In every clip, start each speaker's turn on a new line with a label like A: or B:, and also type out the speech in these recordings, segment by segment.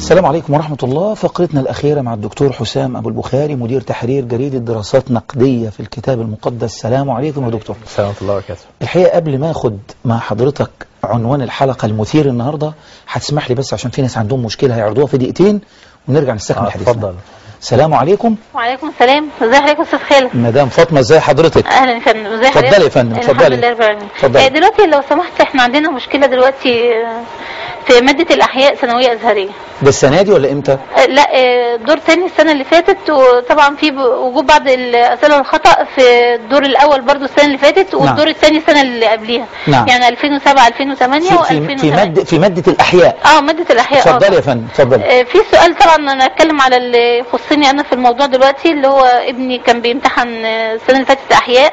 A: السلام عليكم ورحمة الله فقرتنا الأخيرة مع الدكتور حسام أبو البخاري مدير تحرير جريدة دراسات نقدية في الكتاب المقدس السلام عليكم يا دكتور
B: السلام ورحمة الله وبركاته
A: الحقيقة قبل ما أخد مع حضرتك عنوان الحلقة المثير النهاردة هتسمح لي بس عشان في ناس عندهم مشكلة هيعرضوها في دقيقتين ونرجع نستكمل
B: آه،
A: حديثنا
B: اتفضل.
A: السلام عليكم
C: وعليكم السلام ازي حضرتك يا استاذ خالد
A: مدام فاطمة ازي حضرتك
C: اهلا يا فندم ازي حضرتك
A: اتفضلي يا فندم، اتفضلي.
C: الحمد لله رب العالمين
A: اتفضلي.
C: آه، دلوقتي لو سمحت احنا عندنا مشكله دلوقتي آه، في ماده الاحياء ثانويه ازهريه
A: ده السنة دي ولا امتى
C: آه، لا آه، دور تاني السنه اللي فاتت وطبعا في ب- وجود بعض الاسئله الخطا في الدور الاول برضو السنه اللي فاتت والدور الثاني السنه اللي قبليها
A: نعم.
C: يعني 2007 2008
A: في, في, في,
C: و2008
A: مادة في مادة الأحياء
C: اه ماده الاحياء آه،
A: اتفضلي يا فندم اتفضلي
C: آه، في سؤال طبعا انا اتكلم على اللي يخصني انا في الموضوع دلوقتي اللي هو ابني كان بيمتحن آه، السنه اللي فاتت احياء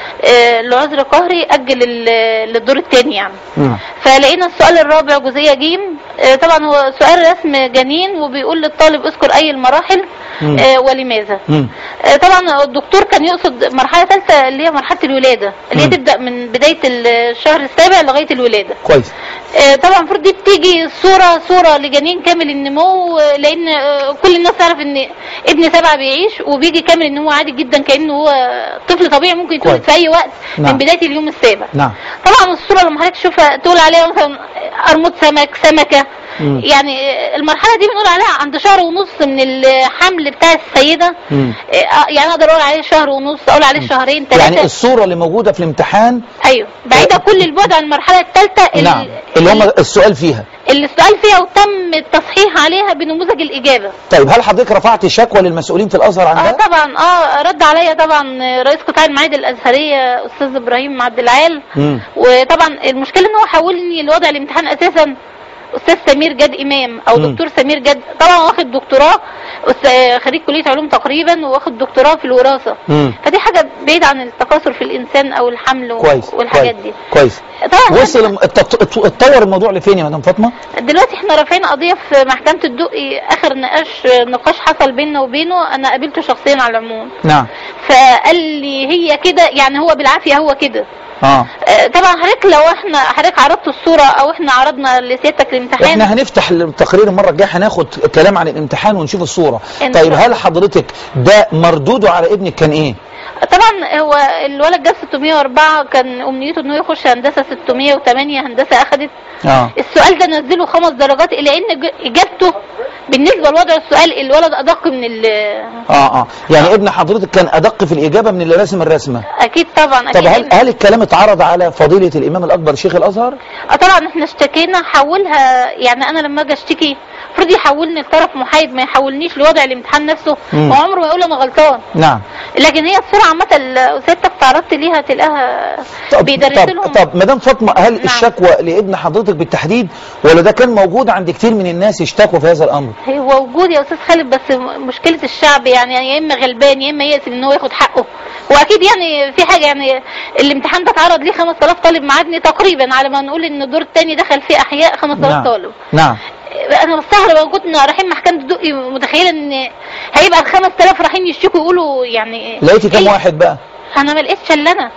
C: آه، لعذر قهري اجل ال- للدور الثاني يعني
A: نعم
C: فلقينا السؤال الرابع جزئيه جيم آه، طبعا هو سؤال رسم جنين وبيقول للطالب اذكر اي المراحل
A: مم.
C: آه، ولماذا
A: مم.
C: آه، طبعا الدكتور كان يقصد مرحله ثالثه اللي هي مرحله الولاده اللي هي
A: مم.
C: تبدا من بدايه الشهر السابع لغايه الولاده
A: كويس
C: آه، طبعا المفروض دي بتيجي صورة صورة لجنين كامل النمو آه، لأن آه، كل الناس تعرف إن ابن سبعة بيعيش وبيجي كامل النمو عادي جدا كأنه هو طفل طبيعي ممكن يتولد
A: كويس.
C: في أي وقت
A: نعم.
C: من بداية اليوم السابع
A: نعم
C: طبعا الصورة لما حضرتك تشوفها تقول عليها مثلا قرموط سمك سمكة
A: مم.
C: يعني آه، المرحلة دي بنقول عليها عند شهر ونص من الحمل بتاع السيدة
A: مم.
C: آه، يعني أقدر أقول عليه شهر ونص أقول عليه شهرين ثلاثة
A: يعني الصورة اللي موجودة في الامتحان
C: أيوه بعيدة كل البعد عن المرحلة الثالثة
A: نعم اللي هم السؤال فيها
C: اللي السؤال فيها وتم التصحيح عليها بنموذج الإجابة
A: طيب هل حضرتك رفعت شكوى للمسؤولين في الازهر عن
C: اه
A: ده؟
C: طبعا اه رد عليا طبعا رئيس قطاع المعاهد الازهريه استاذ ابراهيم عبد العال
A: مم.
C: وطبعا المشكله ان هو حولني لوضع الامتحان اساسا استاذ سمير جاد امام او
A: مم.
C: دكتور سمير جاد طبعا واخد دكتوراه أست- خريج كليه علوم تقريبا واخد دكتوراه في الوراثه
A: مم.
C: فدي حاجه بعيده عن التكاثر في الانسان او الحمل و-
A: كويس
C: والحاجات
A: كويس.
C: دي
A: كويس
C: طبعا
A: وصل الم- التط- ات- اتطور الموضوع لفين يا مدام فاطمه؟
C: دلوقتي احنا رافعين قضيه في محكمه الدقي اخر نقاش نقاش حصل بيننا وبينه انا قابلته شخصيا على العموم
A: نعم
C: فقال لي هي كده يعني هو بالعافيه هو كده
A: اه
C: آه، طبعا حضرتك لو احنا حضرتك عرضت الصوره او احنا عرضنا لسيادتك الامتحان
A: احنا هنفتح التقرير المره الجايه هناخد كلام عن الامتحان ونشوف الصوره
C: إن
A: طيب
C: شاء
A: هل حضرتك ده مردوده على ابنك كان ايه؟
C: طبعا هو الولد جاب 604 كان امنيته انه يخش هندسه 608 هندسه اخذت
A: اه
C: السؤال ده نزله خمس درجات الا ان ج- اجابته بالنسبه لوضع السؤال الولد ادق من ال
A: اه اه يعني ابن حضرتك كان ادق في الاجابه من اللي راسم الرسمه
C: اكيد طبعا
A: طب
C: اكيد
A: هل هل الكلام اتعرض على فضيله الامام الاكبر شيخ الازهر؟
C: اه طبعا احنا اشتكينا حولها يعني انا لما اجي اشتكي المفروض يحولني لطرف محايد ما يحولنيش لوضع الامتحان نفسه
A: مم.
C: وعمره ما يقول انا غلطان
A: نعم
C: لكن هي الصورة عامة لو سيادتك تعرضت ليها تلاقيها
A: طب
C: بيدرس
A: طب,
C: لهم
A: طب مدام فاطمه هل
C: نعم.
A: الشكوى لابن حضرتك بالتحديد ولا ده كان موجود عند كتير من الناس اشتكوا في هذا الامر؟
C: هو وجود يا استاذ خالد بس م- مشكلة الشعب يعني يا اما غلبان يا اما يأس ان هو ياخد حقه واكيد يعني في حاجة يعني الامتحان ده اتعرض ليه 5000 طالب معادني تقريبا على ما نقول ان الدور الثاني دخل فيه احياء 5000
A: نعم
C: طالب
A: نعم
C: انا مستغربه لو كنا رايحين محكمه الدقي متخيله ان هيبقى ال 5000 رايحين يشتكوا يقولوا يعني
A: لقيتي كام
C: إيه؟
A: واحد بقى؟
C: انا ما لقيتش الا انا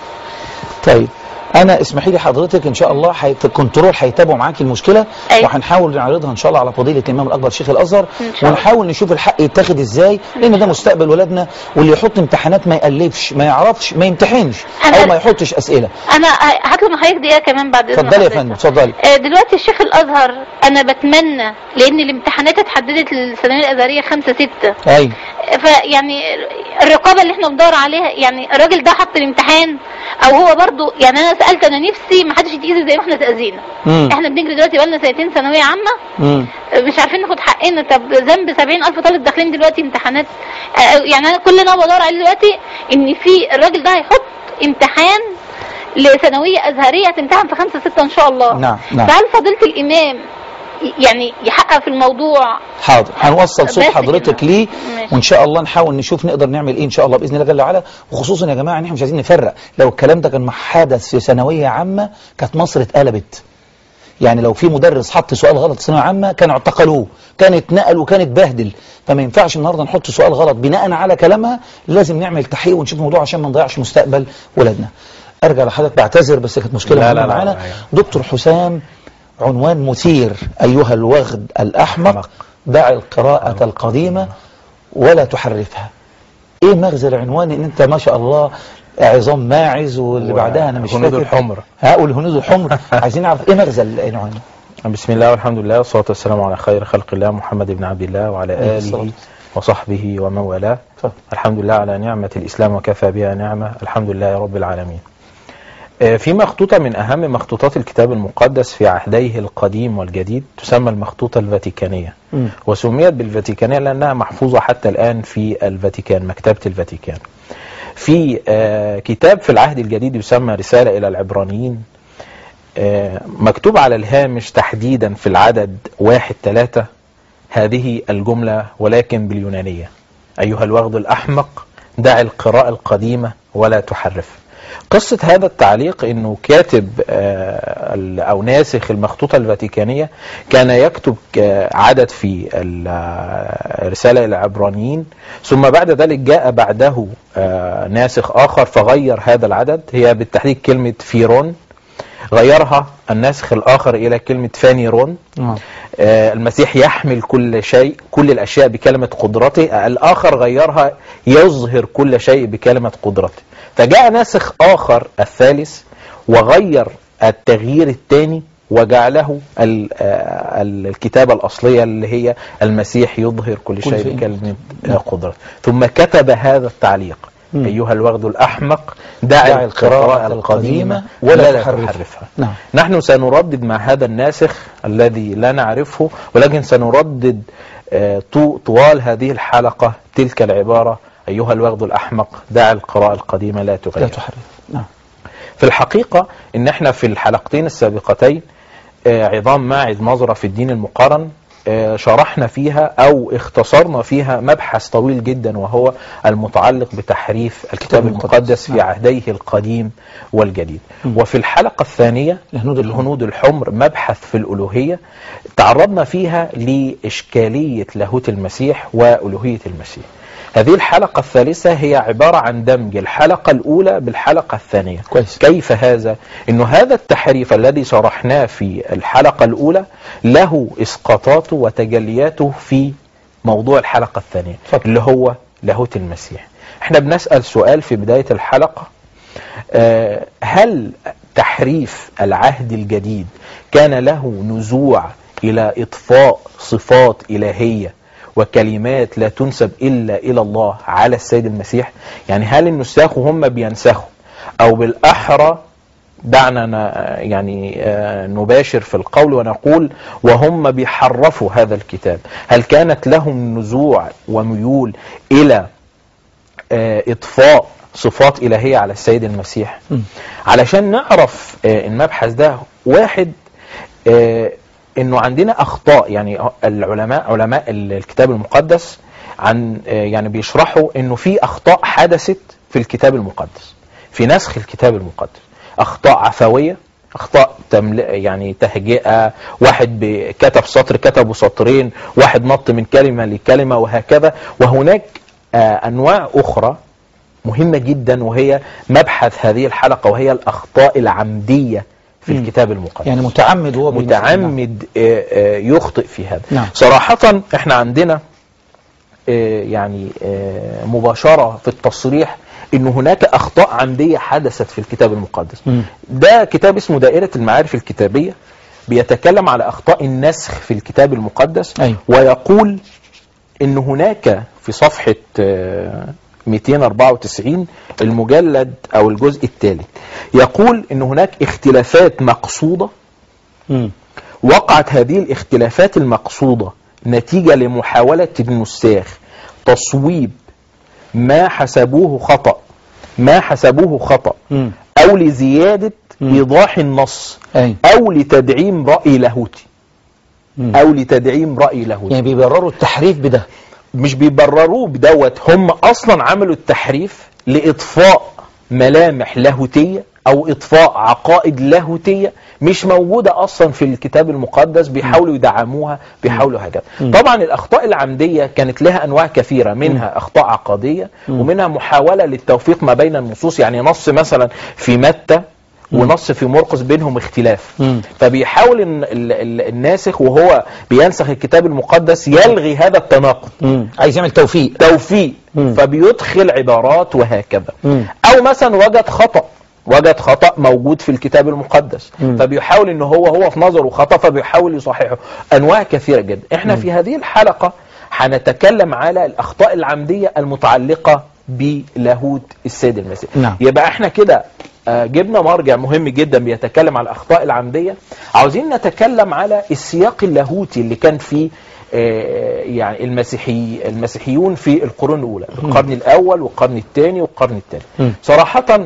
A: طيب انا اسمحي لي حضرتك ان شاء الله حي... الكنترول هيتابعوا معاكي المشكله
C: أيوة.
A: وهنحاول نعرضها ان شاء الله على فضيله الامام الاكبر شيخ الازهر
C: إن شاء الله.
A: ونحاول نشوف الحق يتاخد ازاي لان ده مستقبل ولادنا واللي يحط امتحانات ما يالفش ما يعرفش ما يمتحنش
C: أنا-
A: او ما يحطش اسئله
C: انا هطلب من حضرتك دقيقه كمان بعد اذن
A: اتفضلي يا
C: حضرتك.
A: فندم اتفضلي
C: آه، دلوقتي الشيخ الازهر انا بتمنى لان الامتحانات اتحددت للثانويه الازهريه 5 6
A: ايوه
C: فيعني الرقابه اللي احنا بندور عليها يعني الراجل ده حط الامتحان او هو برضو يعني انا سالت انا نفسي ما حدش يتاذي زي ما احنا اتاذينا
A: امم
C: احنا بنجري دلوقتي بقالنا سنتين ثانويه عامه
A: امم
C: مش عارفين ناخد حقنا طب ذنب 70000 طالب داخلين دلوقتي امتحانات آه، يعني انا كل اللي انا بدور عليه دلوقتي ان في الراجل ده هيحط امتحان لثانويه ازهريه هتمتحن في 5 6 ان شاء الله
A: نعم، نعم.
C: فهل فضيله الامام يعني يحقق في الموضوع
A: حاضر هنوصل صوت
C: بس
A: حضرتك
C: كده.
A: ليه
C: ماشي.
A: وان شاء الله نحاول نشوف نقدر نعمل ايه ان شاء الله باذن الله جل وعلا وخصوصا يا جماعه ان احنا مش عايزين نفرق لو الكلام ده كان حدث في ثانويه عامه كانت مصر اتقلبت يعني لو في مدرس حط سؤال غلط في ثانويه عامه كانوا اعتقلوه كان اتنقل وكان اتبهدل فما ينفعش النهارده نحط سؤال غلط بناء على كلامها لازم نعمل تحقيق ونشوف الموضوع عشان ما نضيعش مستقبل ولادنا ارجع لحضرتك بعتذر بس كانت مشكله
B: لا،
A: مهمة
B: لا، لا،
A: معانا
B: لا.
A: دكتور حسام عنوان مثير ايها الوغد الاحمق
B: أحمق.
A: دع القراءة القديمة ولا تحرفها ايه مغزى العنوان ان انت ما شاء الله عظام ماعز واللي
B: و-
A: بعدها انا مش
B: هنود
A: فاكر
B: الحمر.
A: ها والهنود الحمر عايزين نعرف ايه مغزى العنوان
B: بسم الله والحمد لله والصلاة والسلام على خير خلق الله محمد بن عبد الله وعلى
A: عليه الصلاة
B: آله وصحبه ومن والاه
A: اتفضل.
B: الحمد لله على نعمة الإسلام وكفى بها نعمة الحمد لله رب العالمين آه، في مخطوطة من أهم مخطوطات الكتاب المقدس في عهديه القديم والجديد تسمى المخطوطة الفاتيكانية
A: مم.
B: وسميت بالفاتيكانية لأنها محفوظة حتى الآن في الفاتيكان مكتبة الفاتيكان في آه، كتاب في العهد الجديد يسمى رسالة إلى العبرانيين آه، مكتوب على الهامش تحديدا في العدد واحد ثلاثة هذه الجملة ولكن باليونانية أيها الوغد الأحمق دع القراءة القديمة ولا تحرف قصة هذا التعليق أنه كاتب آه، ال- أو ناسخ المخطوطة الفاتيكانية كان يكتب ك- عدد في الرسالة إلى العبرانيين ثم بعد ذلك جاء بعده آه، ناسخ آخر فغير هذا العدد هي بالتحديد كلمة فيرون غيرها الناسخ الآخر إلى كلمة فانيرون
A: نعم.
B: آه، المسيح يحمل كل شيء كل الأشياء بكلمة قدرته الآخر غيرها يظهر كل شيء بكلمة قدرته فجاء ناسخ آخر الثالث وغير التغيير الثاني وجعله ال- آه، ال- الكتابة الأصلية اللي هي المسيح يظهر كل
A: كل
B: شيء
A: شيء.
B: بكلمة آه، قدرته ثم كتب هذا التعليق
A: مم.
B: أيها الوغد الأحمق دع
A: دع
B: القراءة القديمة ولا تحرفها
A: نعم
B: نحن سنردد مع هذا الناسخ الذي لا نعرفه ولكن سنردد آه، طو- طوال هذه الحلقة تلك العبارة أيها الوغد الأحمق دع القراءة القديمة لا
A: لا
B: تغير
A: تحرف نعم
B: في الحقيقة إن احنا في الحلقتين السابقتين آه، عظام ماعز نظرة في الدين المقارن آه، شرحنا فيها أو اختصرنا فيها مبحث طويل جدا وهو المتعلق بتحريف الكتاب
A: المقدس.
B: المقدس في
A: نعم.
B: عهديه القديم والجديد
A: مم.
B: وفي الحلقة الثانية
A: الهنود الحمر.
B: الهنود الحمر مبحث في الألوهية تعرضنا فيها لإشكالية لاهوت المسيح وألوهية المسيح هذه الحلقة الثالثة هي عبارة عن دمج الحلقة الأولى بالحلقة الثانية
A: كويس.
B: كيف هذا؟ إنه هذا التحريف الذي شرحناه في الحلقة الأولى له إسقاطاته وتجلياته في موضوع الحلقة الثانية
A: اتفضل.
B: اللي هو لاهوت المسيح احنا بنسأل سؤال في بداية الحلقة آه، هل تحريف العهد الجديد كان له نزوع إلى إطفاء صفات إلهية وكلمات لا تنسب إلا إلى الله على السيد المسيح يعني هل النساخ هم بينسخوا أو بالأحرى دعنا ن- يعني آه، نباشر في القول ونقول وهم بيحرفوا هذا الكتاب هل كانت لهم نزوع وميول إلى آه، إطفاء صفات إلهية على السيد المسيح
A: مم.
B: علشان نعرف آه، المبحث ده واحد آه، انه عندنا اخطاء يعني العلماء علماء الكتاب المقدس عن آه، يعني بيشرحوا انه في اخطاء حدثت في الكتاب المقدس في نسخ الكتاب المقدس اخطاء عفويه اخطاء تمل... يعني تهجئه واحد ب- كتب سطر كتبوا سطرين واحد نط من كلمه لكلمه وهكذا وهناك آه، انواع اخرى مهمه جدا وهي مبحث هذه الحلقه وهي الاخطاء العمديه في
A: مم.
B: الكتاب المقدس
A: يعني متعمد هو بينسخ. نعم.
B: متعمد آه، آه، يخطئ في هذا
A: نعم.
B: صراحة احنا عندنا آه، يعني آه، مباشرة في التصريح ان هناك اخطاء عمدية حدثت في الكتاب المقدس
A: مم.
B: ده كتاب اسمه دائرة المعارف الكتابية بيتكلم على اخطاء النسخ في الكتاب المقدس
A: أيوة.
B: ويقول ان هناك في صفحة آه، 294 المجلد او الجزء الثالث يقول ان هناك اختلافات مقصودة
A: مم.
B: وقعت هذه الاختلافات المقصودة نتيجة لمحاولة النساخ تصويب ما حسبوه خطأ ما حسبوه خطأ
A: مم.
B: أو لزيادة
A: مم.
B: إيضاح النص
A: أي
B: أو لتدعيم رأي لاهوتي
A: مم.
B: أو لتدعيم رأي لاهوتي
A: يعني بيبرروا التحريف بده
B: مش بيبرروه بدوت هم أصلا عملوا التحريف لإطفاء ملامح لاهوتية أو إطفاء عقائد لاهوتية مش موجودة أصلا في الكتاب المقدس بيحاولوا يدعموها بيحاولوا هكذا
A: مم.
B: طبعا الأخطاء العمدية كانت لها أنواع كثيرة منها أخطاء عقدية
A: مم.
B: ومنها محاولة للتوفيق ما بين النصوص يعني نص مثلا في متى ونص في مرقس بينهم اختلاف
A: مم.
B: فبيحاول إن ال- ال- الناسخ وهو بينسخ الكتاب المقدس يلغي هذا التناقض
A: مم. عايز يعمل توفيق
B: توفيق
A: مم.
B: فبيدخل عبارات وهكذا
A: مم.
B: او مثلا وجد خطأ وجد خطأ موجود في الكتاب المقدس
A: مم.
B: فبيحاول ان هو هو في نظره خطأ فبيحاول يصححه انواع كثيرة جدا احنا في هذه الحلقة هنتكلم على الاخطاء العمدية المتعلقة بلاهوت السيد المسيح
A: نعم.
B: يبقى احنا كده آه، جبنا مرجع مهم جدا بيتكلم على الاخطاء العمدية عاوزين نتكلم على السياق اللاهوتي اللي كان فيه آه، يعني المسيحي المسيحيون في القرون الاولى القرن الاول والقرن الثاني والقرن
A: مم.
B: الثالث صراحة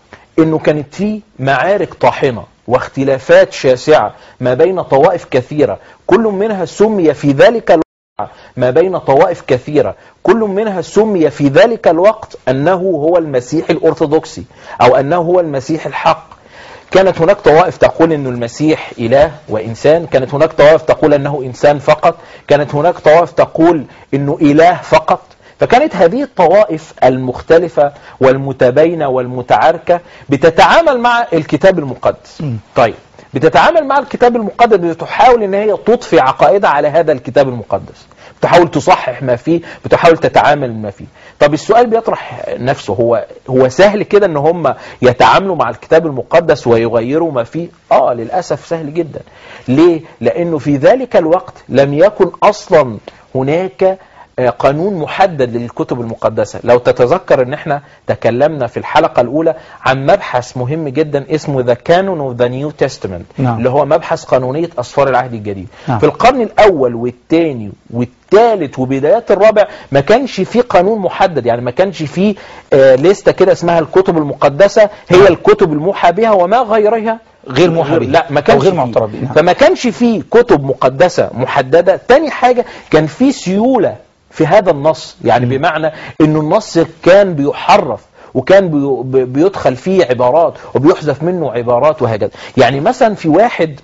B: انه كانت في معارك طاحنة واختلافات شاسعة ما بين طوائف كثيرة كل منها سمي في ذلك الوقت ما بين طوائف كثيرة كل منها سمي في ذلك الوقت أنه هو المسيح الأرثوذكسي أو أنه هو المسيح الحق كانت هناك طوائف تقول أن المسيح إله وإنسان كانت هناك طوائف تقول أنه إنسان فقط كانت هناك طوائف تقول أنه إله فقط فكانت هذه الطوائف المختلفة والمتباينة والمتعاركة بتتعامل مع الكتاب المقدس طيب بتتعامل مع الكتاب المقدس بتحاول ان هي تضفي عقائدها على هذا الكتاب المقدس بتحاول تصحح ما فيه بتحاول تتعامل ما فيه طب السؤال بيطرح نفسه هو هو سهل كده ان هم يتعاملوا مع الكتاب المقدس ويغيروا ما فيه اه للاسف سهل جدا ليه لانه في ذلك الوقت لم يكن اصلا هناك آه، قانون محدد للكتب المقدسة لو تتذكر ان احنا تكلمنا في الحلقة الاولى عن مبحث مهم جدا اسمه The Canon of the New Testament
A: نعم.
B: اللي هو مبحث قانونية اسفار العهد الجديد
A: نعم.
B: في القرن الاول والثاني والثالث وبدايات الرابع ما كانش فيه قانون محدد يعني ما كانش فيه آه لستة كده اسمها الكتب المقدسة هي الكتب الموحى بها وما غيرها
A: غير موحى بها.
B: لا ما
A: أو
B: كانش
A: غير
B: فيه.
A: معترف بها.
B: فما كانش فيه كتب مقدسة محددة تاني حاجة كان فيه سيولة في هذا النص يعني بمعنى انه النص كان بيحرف وكان بي- بي- بيدخل فيه عبارات وبيحذف منه عبارات وهكذا يعني مثلا في واحد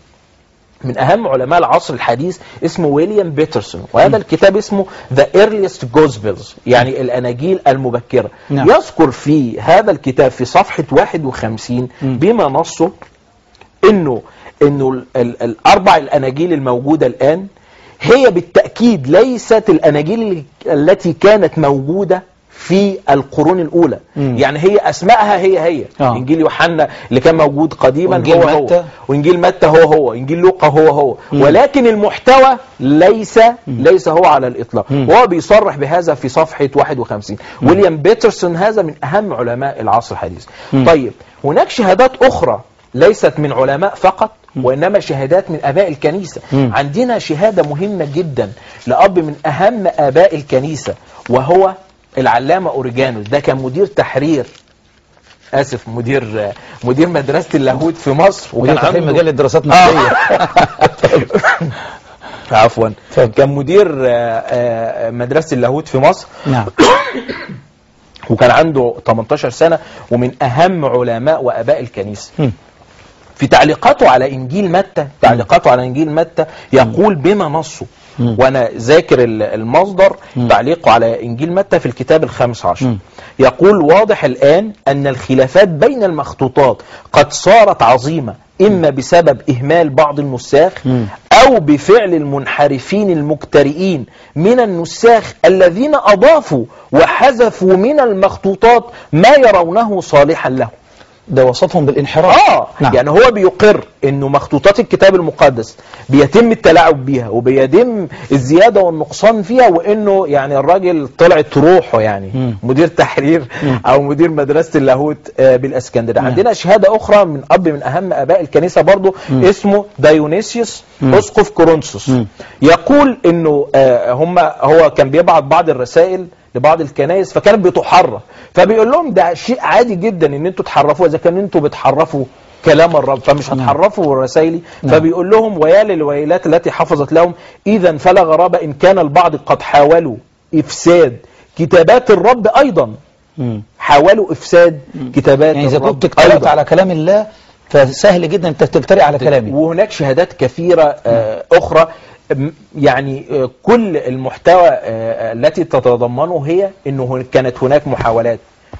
B: من أهم علماء العصر الحديث اسمه ويليام بيترسون وهذا الكتاب اسمه The Earliest Gospels يعني الأناجيل المبكرة
A: نعم.
B: يذكر في هذا الكتاب في صفحة 51 بما نصه انه انه ال- ال- الاربع الاناجيل الموجوده الان هي بالتاكيد ليست الاناجيل ال- التي كانت موجوده في القرون الاولى
A: مم.
B: يعني هي اسمائها هي هي
A: آه.
B: انجيل يوحنا اللي كان موجود قديما
A: وإنجيل
B: هو
A: متى.
B: هو وانجيل متى هو هو انجيل لوقا هو هو ولكن المحتوى ليس ليس هو على الاطلاق
A: مم.
B: وهو بيصرح بهذا في صفحه 51 ويليام بيترسون هذا من اهم علماء العصر الحديث طيب هناك شهادات اخرى ليست من علماء فقط وانما شهادات من اباء الكنيسه
A: مم.
B: عندنا شهاده مهمه جدا لاب من اهم اباء الكنيسه وهو العلامه اوريجانوس ده كان مدير تحرير اسف مدير مدير مدرسه اللاهوت في مصر
A: ودي تحرير
B: عنده-
A: مجال الدراسات
B: آه.
A: النفسية
B: عفوا
A: اتفضل.
B: كان مدير آه، آه، مدرسه اللاهوت في مصر
A: نعم
B: وكان عنده 18 سنه ومن اهم علماء واباء الكنيسه
A: مم.
B: في تعليقاته على انجيل متى تعليقاته على انجيل متى يقول بما نصه
A: مم.
B: وانا ذاكر ال- المصدر تعليقه على انجيل متى في الكتاب الخامس عشر
A: مم.
B: يقول واضح الان ان الخلافات بين المخطوطات قد صارت عظيمه اما بسبب اهمال بعض النساخ
A: مم.
B: او بفعل المنحرفين المجترئين من النساخ الذين اضافوا وحذفوا من المخطوطات ما يرونه صالحا لهم
A: ده وصفهم بالانحراف
B: اه
A: نعم.
B: يعني هو بيقر انه مخطوطات الكتاب المقدس بيتم التلاعب بيها وبيتم الزياده والنقصان فيها وانه يعني الراجل طلعت روحه يعني
A: مم.
B: مدير تحرير
A: مم.
B: او مدير مدرسه اللاهوت آه، بالاسكندريه عندنا شهاده اخرى من اب من اهم اباء الكنيسه برضه اسمه دايونيسيوس
A: مم.
B: اسقف كورنثوس
A: مم.
B: يقول انه آه، هم هو كان بيبعت بعض الرسائل لبعض الكنائس فكانت بتحرف فبيقول لهم ده شيء عادي جدا ان انتوا تحرفوا اذا كان انتوا بتحرفوا كلام الرب فمش هتحرفوا رسائلي
A: نعم.
B: فبيقول لهم ويا للويلات التي حفظت لهم اذا فلا غرابه ان كان البعض قد حاولوا افساد كتابات الرب ايضا
A: مم.
B: حاولوا افساد كتابات
A: يعني إذا
B: الرب
A: كنت اقترأت
B: أيضاً.
A: على كلام الله فسهل جدا أنت تفتري على كلامي
B: وهناك شهادات كثيرة آه، أخرى م- يعني آه، كل المحتوى آه، التي تتضمنه هي أنه هن- كانت هناك محاولات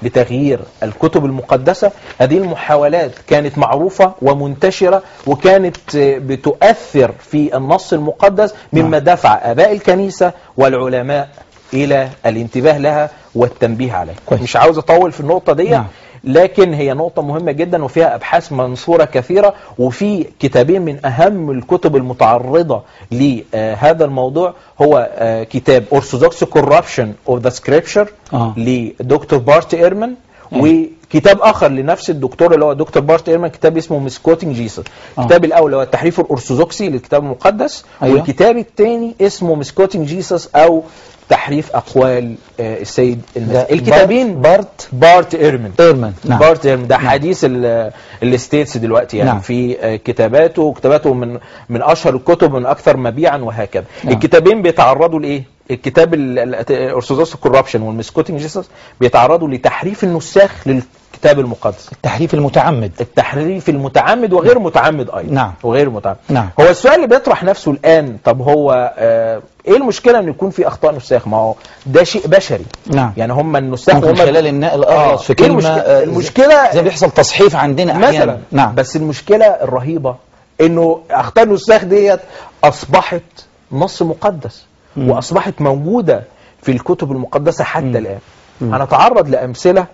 B: لتغيير الكتب المقدسة هذه المحاولات كانت معروفة ومنتشرة وكانت آه، بتؤثر في النص المقدس مما دفع آباء الكنيسة والعلماء إلى الانتباه لها والتنبيه عليها
A: كويس.
B: مش عاوز أطول في النقطة دي
A: نعم.
B: لكن هي نقطة مهمة جدا وفيها أبحاث منصورة كثيرة وفي كتابين من أهم الكتب المتعرضة لهذا الموضوع هو آه، كتاب Orthodox Corruption of the Scripture
A: آه.
B: لدكتور بارت إيرمان وكتاب آخر لنفس الدكتور اللي هو دكتور بارت إيرمان كتاب اسمه مسكوتنج جيسس
A: آه.
B: الكتاب الأول هو التحريف الأرثوذكسي للكتاب المقدس
A: أيوة.
B: والكتاب الثاني اسمه مسكوتنج جيسس أو تحريف أقوال آه، السيد المسيح
A: ده
B: الكتابين
A: بارت
B: بارت إيرمان
A: ايرمان نعم
B: بارت إيرمان ده حديث ال- الستيتس دلوقتي يعني
A: نعم.
B: في آه، كتاباته وكتاباته من من اشهر الكتب من اكثر مبيعا وهكذا
A: نعم.
B: الكتابين بيتعرضوا لايه الكتاب الارثوذكس كوربشن والمسكوتنج جيسس بيتعرضوا لتحريف النساخ للكتاب المقدس
A: التحريف المتعمد
B: التحريف المتعمد وغير متعمد ايضا
A: نعم.
B: وغير متعمد
A: نعم.
B: هو السؤال اللي بيطرح نفسه الان طب هو آه ايه المشكله ان يكون في اخطاء نساخ ما هو ده شيء بشري
A: نعم
B: يعني هم النساخ
A: ممكن
B: هم
A: خلال النقل اغلط في
B: إيه
A: كلمه
B: المشكلة؟
A: آه، زي-
B: المشكلة
A: زي ما بيحصل تصحيف عندنا احيانا
B: مثلا
A: نعم
B: بس المشكله الرهيبه انه اخطاء النساخ ديت اصبحت نص مقدس
A: مم.
B: واصبحت موجوده في الكتب المقدسه حتى
A: مم.
B: الان
A: مم.
B: هنتعرض لامثله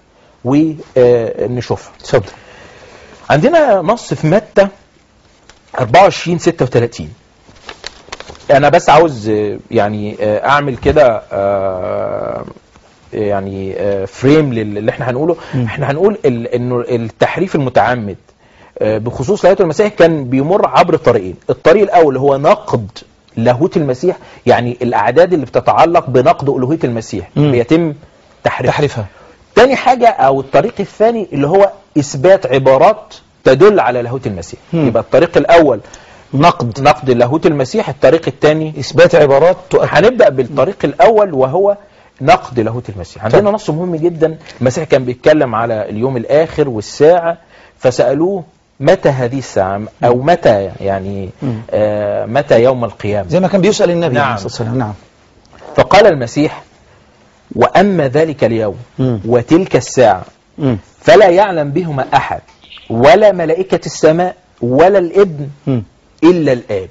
B: ونشوفها
A: اتفضل
B: عندنا نص في متى 24 36 انا بس عاوز آه، يعني آه، اعمل كده آه، يعني آه، فريم للي احنا هنقوله
A: مم.
B: احنا هنقول ال- انه التحريف المتعمد آه، بخصوص لاهوت المسيح كان بيمر عبر طريقين الطريق الاول هو نقد لاهوت المسيح يعني الاعداد اللي بتتعلق بنقد الوهيه المسيح
A: مم.
B: بيتم تحريفها
A: تحريفها
B: تاني حاجة أو الطريق الثاني اللي هو إثبات عبارات تدل على لاهوت المسيح
A: مم.
B: يبقى الطريق الأول
A: نقد
B: نقد لاهوت المسيح الطريق الثاني
A: اثبات عبارات تؤكد
B: هنبدأ بالطريق الأول وهو نقد لاهوت المسيح عندنا
A: طيب.
B: نص مهم جدا المسيح كان بيتكلم على اليوم الآخر والساعة فسألوه متى هذه الساعة أو متى يعني
A: مم.
B: آه متى يوم القيامة
A: زي ما كان بيسال النبي
B: نعم.
A: عليه الصلاه والسلام نعم
B: فقال المسيح وأما ذلك اليوم
A: مم.
B: وتلك الساعة
A: مم.
B: فلا يعلم بهما أحد ولا ملائكة السماء ولا الابن
A: مم.
B: إلا الآب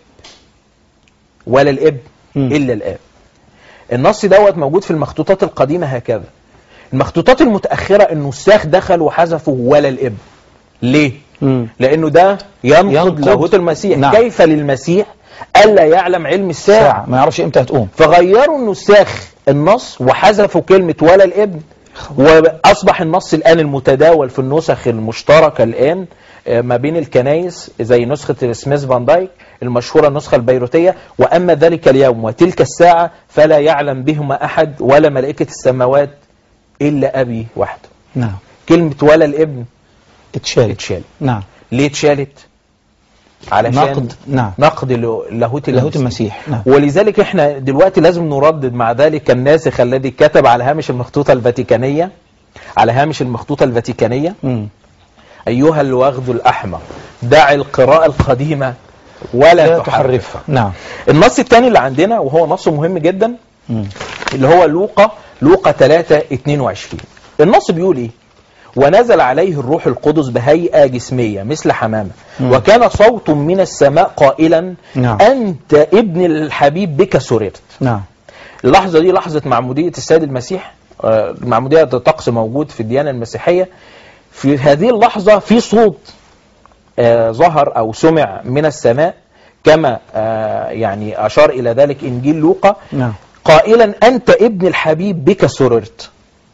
B: ولا الابن
A: مم.
B: إلا الآب النص دوت موجود في المخطوطات القديمة هكذا المخطوطات المتأخرة النساخ دخلوا وحذفوا ولا الابن ليه؟
A: مم.
B: لأنه ده ينقض
A: ينقض.
B: لاهوت المسيح
A: نعم.
B: كيف للمسيح ألا يعلم علم الساعة
A: ساعه ما يعرفش امتى هتقوم
B: فغيروا النساخ النص وحذفوا كلمة ولا الابن وأصبح النص الآن المتداول في النسخ المشتركة الآن آه، ما بين الكنايس زي نسخة سميث فان دايك المشهورة النسخة البيروتية وأما ذلك اليوم وتلك الساعة فلا يعلم بهما أحد ولا ملائكة السماوات إلا أبي وحده
A: نعم
B: كلمة ولا الابن
A: اتشال
B: اتشال
A: نعم
B: ليه اتشالت؟ علشان
A: نقد نعم
B: نقد له- لاهوت
A: لاهوت
B: المسيح
A: المسيح نعم
B: ولذلك احنا دلوقتي لازم نردد مع ذلك الناسخ الذي كتب على هامش المخطوطة الفاتيكانية على هامش المخطوطة الفاتيكانية
A: مم.
B: أيها الوغد الأحمر دع القراءة القديمة ولا
A: لا
B: تحرفها
A: تحرفها نعم
B: النص الثاني اللي عندنا وهو نص مهم جدا
A: مم.
B: اللي هو لوقا لوقا 3 22 النص بيقول ايه ونزل عليه الروح القدس بهيئة جسمية مثل حمامة
A: مم.
B: وكان صوت من السماء قائلا
A: نعم.
B: أنت ابن الحبيب بك سررت
A: نعم
B: اللحظة دي لحظة معمودية السيد المسيح آه، المعمودية ده طقس موجود في الديانة المسيحية في هذه اللحظة في صوت آه، ظهر أو سمع من السماء كما آه، يعني أشار إلى ذلك إنجيل لوقا
A: نعم
B: قائلا أنت ابن الحبيب بك سررت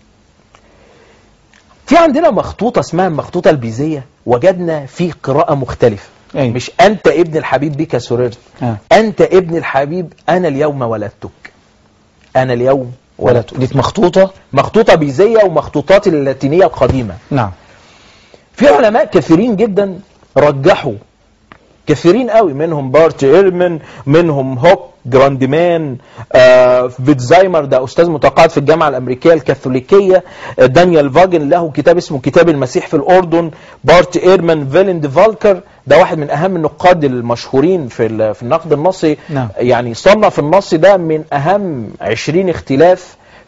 B: في عندنا مخطوطة اسمها المخطوطة البيزية وجدنا في قراءة مختلفة
A: أي.
B: مش أنت ابن الحبيب بك سررت
A: آه.
B: أنت ابن الحبيب أنا اليوم ولدتك أنا اليوم
A: ولا
B: ولدتك
A: ت- دي مخطوطة
B: مخطوطة بيزية ومخطوطات اللاتينية القديمة
A: نعم
B: في علماء كثيرين جدا رجحوا كثيرين قوي منهم بارت ايرمن منهم هوك جراندمان آه فيتزايمر ده استاذ متقاعد في الجامعه الامريكيه الكاثوليكيه آه دانيال فاجن له كتاب اسمه كتاب المسيح في الاردن بارت ايرمان فيلند فالكر ده واحد من اهم النقاد المشهورين في ال- في النقد النصي
A: نعم.
B: يعني صنف النص ده من اهم 20 اختلاف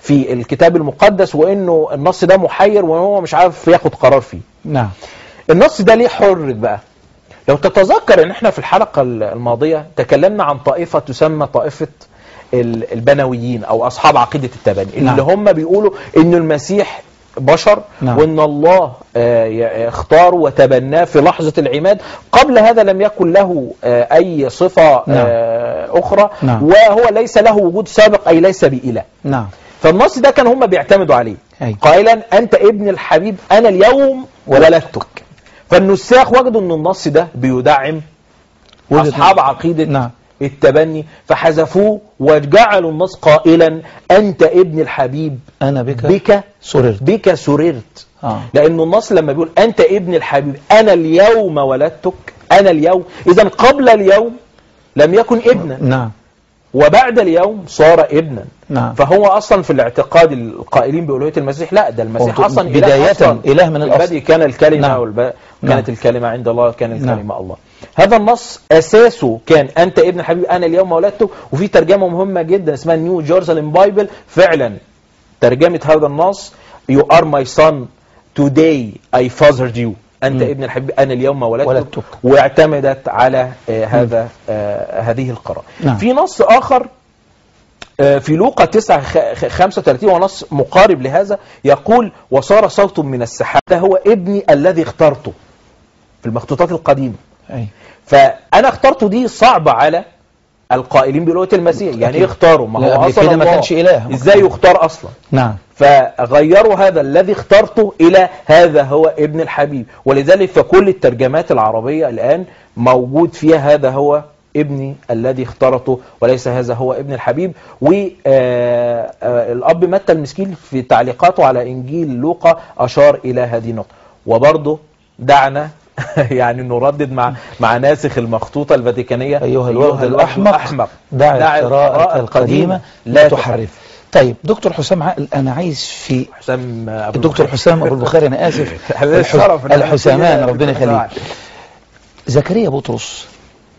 B: في الكتاب المقدس وانه النص ده محير وهو مش عارف ياخد قرار فيه
A: نعم
B: النص ده ليه حر بقى لو تتذكر ان احنا في الحلقة الماضية تكلمنا عن طائفة تسمى طائفة ال- البنويين او اصحاب عقيدة التبني
A: نعم.
B: اللي هم بيقولوا ان المسيح بشر
A: نعم.
B: وان الله آه، ي- اختاره وتبناه في لحظة العماد قبل هذا لم يكن له آه، اي صفة
A: نعم.
B: آه، اخرى
A: نعم.
B: وهو ليس له وجود سابق اي ليس بإله
A: نعم
B: فالنص ده كان هم بيعتمدوا عليه
A: أي.
B: قائلا انت ابن الحبيب انا اليوم ولدتك فالنساخ وجدوا ان النص ده بيدعم
A: وجهة
B: اصحاب
A: نظر.
B: عقيده
A: نعم.
B: التبني فحذفوه وجعلوا النص قائلا انت ابن الحبيب
A: أنا بك
B: بك
A: سررت
B: بك سررت
A: آه.
B: لأن النص لما بيقول أنت ابن الحبيب أنا اليوم ولدتك أنا اليوم إذا قبل اليوم لم يكن ابنا
A: نعم
B: وبعد اليوم صار ابنا
A: نعم.
B: فهو اصلا في الاعتقاد القائلين بألوهية المسيح لا ده المسيح
A: هو
B: اصلا
A: بداية
B: اله اصلا
A: إله من الأصل.
B: البدء كان الكلمه
A: نعم.
B: والب...
A: نعم.
B: كانت الكلمه عند الله كان
A: نعم.
B: الكلمه الله هذا النص اساسه كان انت ابن حبيب انا اليوم ولدته وفي ترجمه مهمه جدا اسمها نيو جيروسالم بايبل فعلا ترجمه هذا النص you are my son today I fathered you انت
A: مم.
B: ابن الحبيب انا اليوم ولدتك,
A: ولدتك.
B: واعتمدت على آه، هذا آه، هذه القراءه
A: نعم.
B: في نص اخر آه، في لوقا 9 خ- خ- 35 ونص مقارب لهذا يقول وصار صوت من السحاب ده هو ابني الذي اخترته في المخطوطات القديمة
A: أي
B: فأنا اخترته دي صعبة على القائلين بلغة المسيح يعني
A: أكيد.
B: ايه اختاروا ما
A: لا،
B: هو
A: قبل
B: أصلا
A: كده ما
B: الله.
A: كانش إله.
B: ازاي يختار أصلا
A: نعم
B: فغيروا هذا الذي اخترته إلى هذا هو ابن الحبيب ولذلك فكل الترجمات العربية الآن موجود فيها هذا هو ابني الذي اخترته وليس هذا هو ابن الحبيب والأب متى المسكين في تعليقاته على إنجيل لوقا أشار إلى هذه النقطة وبرضه دعنا يعني نردد مع مع ناسخ المخطوطة الفاتيكانية
A: أيها الوفد الأحمق
B: أحمق
A: دع القراءة القديمة لا تحرف طيب دكتور حسام عقل أنا عايز في
B: حسام أبو
A: الدكتور حسام أبو البخاري أنا آسف
B: هذا
A: الح-
B: الشرف إن أنا
A: الحسامان
B: كنت-
A: ربنا يخليك زكريا بطرس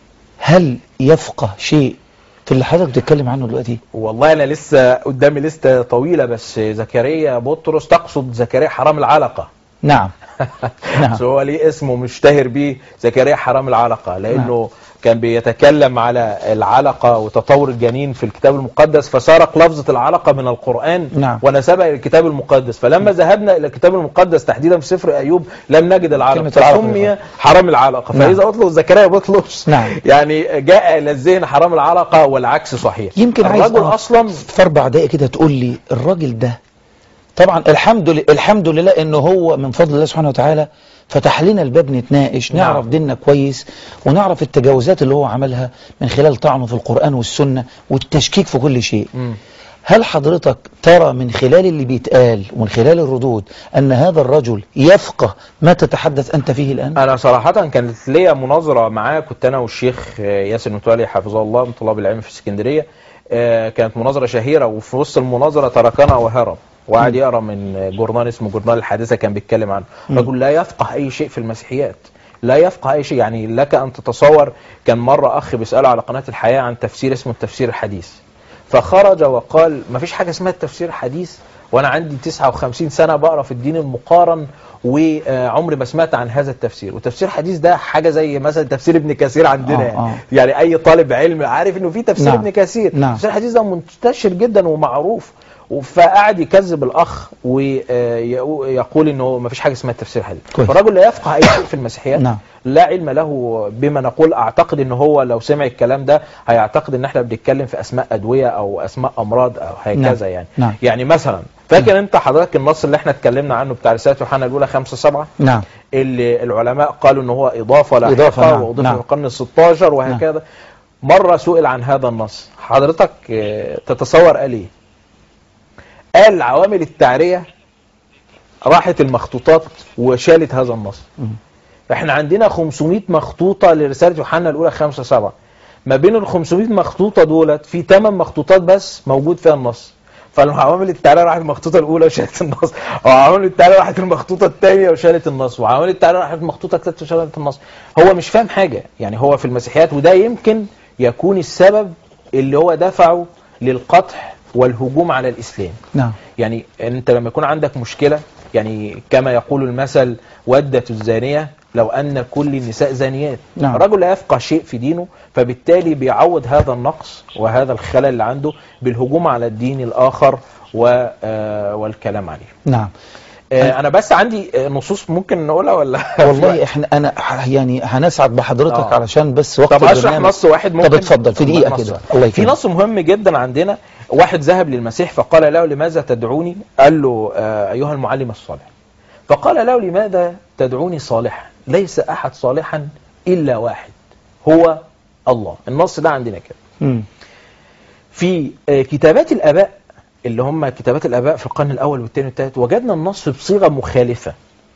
A: هل يفقه شيء في اللي حضرتك بتتكلم عنه دلوقتي
B: والله انا لسه قدامي لسه طويله بس زكريا بطرس تقصد زكريا حرام العلقه
A: نعم نعم.
B: بس هو ليه اسمه مشتهر بيه زكريا حرام العلقه لانه كان بيتكلم على العلقه وتطور الجنين في الكتاب المقدس فسرق لفظه العلقه من القران
A: نعم.
B: ونسبها الى الكتاب المقدس فلما ذهبنا الى الكتاب المقدس تحديدا في سفر ايوب لم نجد العلقه
A: كلمة العلقة
B: فسمي حرام العلقه
A: نعم.
B: فاذا اطلق زكريا بطرس
A: نعم.
B: يعني جاء الى الذهن حرام العلقه والعكس صحيح
A: يمكن عايز
B: الرجل
A: أقف
B: اصلا
A: في اربع دقائق كده تقول لي الراجل ده طبعا الحمد لله الحمد لله انه هو من فضل الله سبحانه وتعالى فتح لنا الباب نتناقش
B: نعم.
A: نعرف ديننا كويس ونعرف التجاوزات اللي هو عملها من خلال طعنه في القرآن والسنة والتشكيك في كل شيء
B: مم.
A: هل حضرتك ترى من خلال اللي بيتقال ومن خلال الردود أن هذا الرجل يفقه ما تتحدث أنت فيه الآن؟
B: انا صراحه كانت ليا مناظره معاه كنت انا والشيخ ياسر متولي حفظه الله من طلاب العلم في اسكندريه آه، كانت مناظره شهيره وفي وسط المناظره تركنا وهرب وقعد يقرا من جورنال اسمه جورنال الحادثه كان بيتكلم عنه رجل لا يفقه اي شيء في المسيحيات لا يفقه اي شيء يعني لك ان تتصور كان مره اخ بيساله على قناه الحياه عن تفسير اسمه التفسير الحديث فخرج وقال ما فيش حاجه اسمها التفسير الحديث وانا عندي 59 سنه بقرا في الدين المقارن وعمري ما سمعت عن هذا التفسير وتفسير حديث ده حاجه زي مثلا تفسير ابن كثير عندنا
A: آه،
B: يعني.
A: آه.
B: يعني اي طالب علم عارف انه في تفسير
A: نعم.
B: ابن كثير
A: نعم.
B: تفسير الحديث ده منتشر جدا ومعروف فقعد يكذب الاخ ويقول انه ما فيش حاجه اسمها التفسير الحديث
A: كويس.
B: فالراجل لا يفقه اي شيء في المسيحيات
A: نعم.
B: لا علم له بما نقول اعتقد ان هو لو سمع الكلام ده هيعتقد ان احنا بنتكلم في اسماء ادويه او اسماء امراض او هكذا
A: نعم.
B: يعني
A: نعم.
B: يعني مثلا فاكر انت حضرتك النص اللي احنا اتكلمنا عنه بتاع رساله يوحنا الاولى 5 7
A: نعم
B: اللي العلماء قالوا ان هو اضافه لاحقه
A: إضافة، نعم،
B: واضيف
A: نعم.
B: في القرن ال 16 وهكذا مره سئل عن هذا النص حضرتك آه، تتصور قال ايه؟ قال عوامل التعريه راحت المخطوطات وشالت هذا النص
A: مم.
B: احنا عندنا 500 مخطوطه لرساله يوحنا الاولى 5 7 ما بين ال 500 مخطوطه دولت في 8 مخطوطات بس موجود فيها النص فعوامل التعريه راحت المخطوطه الاولى وشالت النص وعوامل التعريه راحت المخطوطه الثانيه وشالت النص وعوامل التعريه راحت المخطوطه الثالثه وشالت النص هو مش فاهم حاجه يعني هو في المسيحيات وده يمكن يكون السبب اللي هو دفعه للقطع والهجوم على الإسلام
A: نعم
B: يعني انت لما يكون عندك مشكلة يعني كما يقول المثل ودت الزانية لو أن كل النساء زانيات
A: نعم.
B: الرجل لا يفقه شيء في دينه فبالتالي بيعوض هذا النقص وهذا الخلل اللي عنده بالهجوم على الدين الآخر و- آه، والكلام عليه
A: نعم
B: آه، أنا بس عندي آه، نصوص ممكن نقولها ولا
A: والله احنا انا ح- يعني هنسعد بحضرتك
B: آه.
A: علشان بس وقت
B: طب اشرح
A: البرنامج.
B: نص واحد ممكن
A: طب اتفضل في دقيقة
B: نص
A: كده
B: واحد.
A: الله
B: في
A: يكرمك
B: نص مهم جدا عندنا واحد ذهب للمسيح فقال له لماذا تدعوني قال له آه، أيها المعلم الصالح فقال له لماذا تدعوني صالحا ليس أحد صالحا إلا واحد هو الله النص ده عندنا كده
A: مم.
B: في آه، كتابات الآباء اللي هم كتابات الآباء في القرن الأول والثاني والثالث وجدنا النص بصيغة مخالفة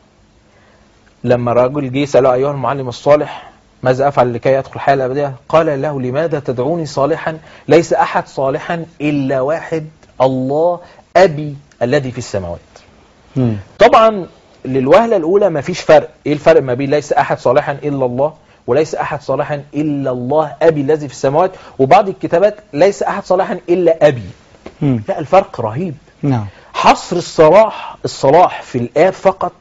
B: لما رجل جه سأله أيها المعلم الصالح ماذا أفعل لكي أدخل الحياة الأبدية قال له لماذا تدعوني صالحا ليس أحد صالحا إلا واحد الله أبي الذي في السماوات
A: مم.
B: طبعا للوهلة الأولى ما فيش فرق إيه الفرق ما بين ليس أحد صالحا إلا الله وليس أحد صالحا إلا الله أبي الذي في السماوات وبعض الكتابات ليس أحد صالحا إلا أبي
A: مم.
B: لا الفرق رهيب
A: نعم
B: حصر الصلاح الصلاح في الآب فقط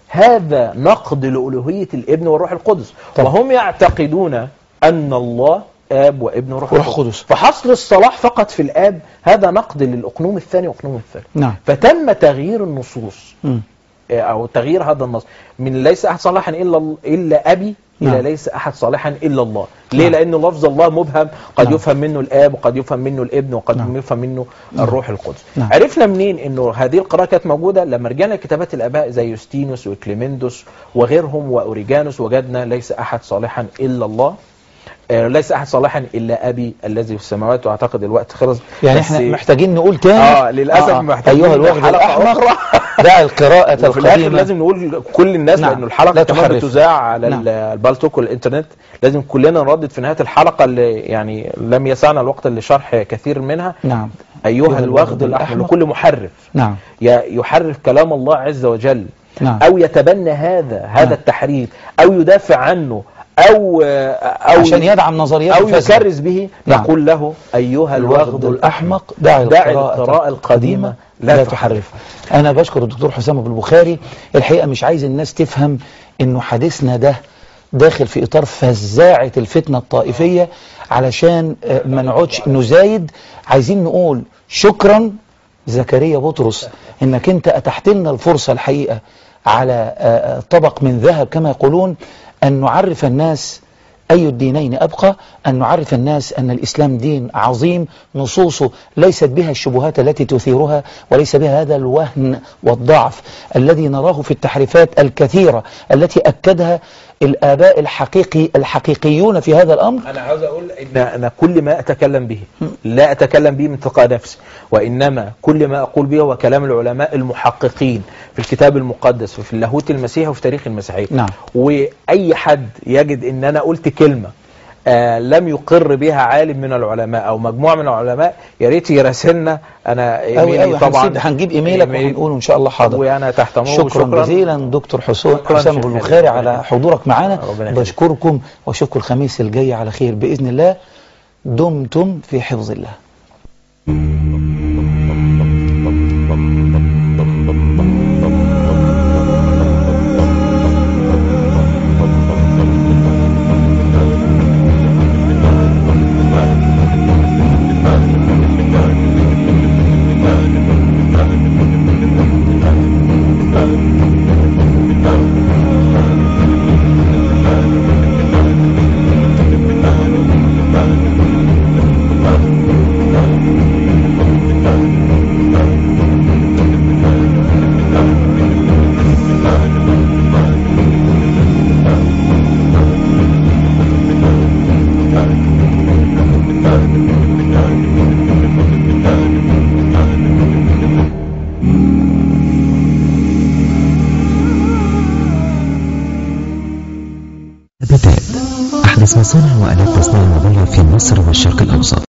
B: هذا نقد لألوهية الابن والروح القدس
A: طبعا.
B: وهم يعتقدون أن الله آب وابن وروح
A: وروح
B: القدس
A: القدس.
B: فحصر الصلاح فقط في الآب هذا نقد للأقنوم الثاني والأقنوم الثالث
A: نعم
B: فتم تغيير النصوص
A: مم.
B: او تغيير هذا النص من ليس احد صالحا الا الا ابي
A: نعم.
B: الى ليس احد صالحا الا الله ليه
A: نعم.
B: لان لفظ الله مبهم قد
A: نعم.
B: يفهم منه الاب وقد يفهم منه الابن وقد
A: نعم.
B: يفهم منه الروح القدس
A: نعم.
B: عرفنا منين انه هذه القراءه كانت موجوده لما رجعنا لكتابات الاباء زي يوستينوس وكليمندوس وغيرهم واوريجانوس وجدنا ليس احد صالحا الا الله آه، ليس احد صالحا الا ابي الذي في السماوات واعتقد الوقت خلص
A: يعني
B: بس-
A: احنا محتاجين نقول تاني
B: اه للاسف
A: آه.
B: محتاجين
A: ايها الوفد
B: حلقة
A: الاحمر
B: أخرى.
A: دع القراءة
B: وفي الاخر
A: القديمة
B: لازم نقول كل الناس
A: نعم.
B: لانه الحلقه
A: لا
B: كمان
A: تحرف.
B: بتذاع على
A: نعم.
B: ال- البالتوك والانترنت لازم كلنا نردد في نهايه الحلقه اللي يعني لم يسعنا الوقت لشرح كثير منها
A: نعم
B: ايها الوغد الاحمر لكل محرف
A: نعم
B: ي- يحرف كلام الله عز وجل
A: نعم
B: او يتبنى هذا هذا
A: نعم.
B: التحريف او يدافع عنه او او
A: عشان يدعم نظريات
B: او
A: الفاسدة.
B: يكرز به
A: نعم.
B: نقول له ايها الوغد
A: الأحمق دع
B: دع
A: القراءة,
B: القراءة القديمة لا تحرفها
A: أنا بشكر الدكتور حسام أبو البخاري الحقيقة مش عايز الناس تفهم إنه حديثنا ده داخل في إطار فزاعة الفتنة الطائفية علشان آه، ما نقعدش نزايد عايزين نقول شكرا زكريا بطرس إنك أنت أتحت لنا الفرصة الحقيقة على آه، آه، طبق من ذهب كما يقولون أن نعرف الناس أي الدينين أبقى أن نعرف الناس أن الإسلام دين عظيم نصوصه ليست بها الشبهات التي تثيرها وليس بها هذا الوهن والضعف الذي نراه في التحريفات الكثيرة التي أكدها الآباء الحقيقي الحقيقيون في هذا الأمر
B: انا عاوز اقول ان انا كل ما اتكلم به لا اتكلم به من تلقاء نفسي وانما كل ما اقول به هو كلام العلماء المحققين في الكتاب المقدس وفي اللاهوت المسيحي وفي تاريخ المسيحيه
A: نعم.
B: واي حد يجد ان انا قلت كلمه آه لم يقر بها عالم من العلماء او مجموعه من العلماء يا ريت يراسلنا انا
A: أوي
B: إيميلي
A: أوي
B: طبعا
A: هنسيب هنجيب إيميلك
B: إيميل
A: وهنقوله إن شاء الله حاضر
B: وانا تحت امره
A: شكرا,
B: وشكراً.
A: جزيلا دكتور حسام
B: شكراً
A: حسام
B: شيخ
A: أبو البخاري
B: خالد.
A: على حضورك معنا
B: ربنا يخليك.
A: بشكركم واشوفكم الخميس الجاي على خير بإذن الله دمتم في حفظ الله
D: بدأت أحدث مصانع وآلات تصنيع الموبيليا في مصر والشرق الأوسط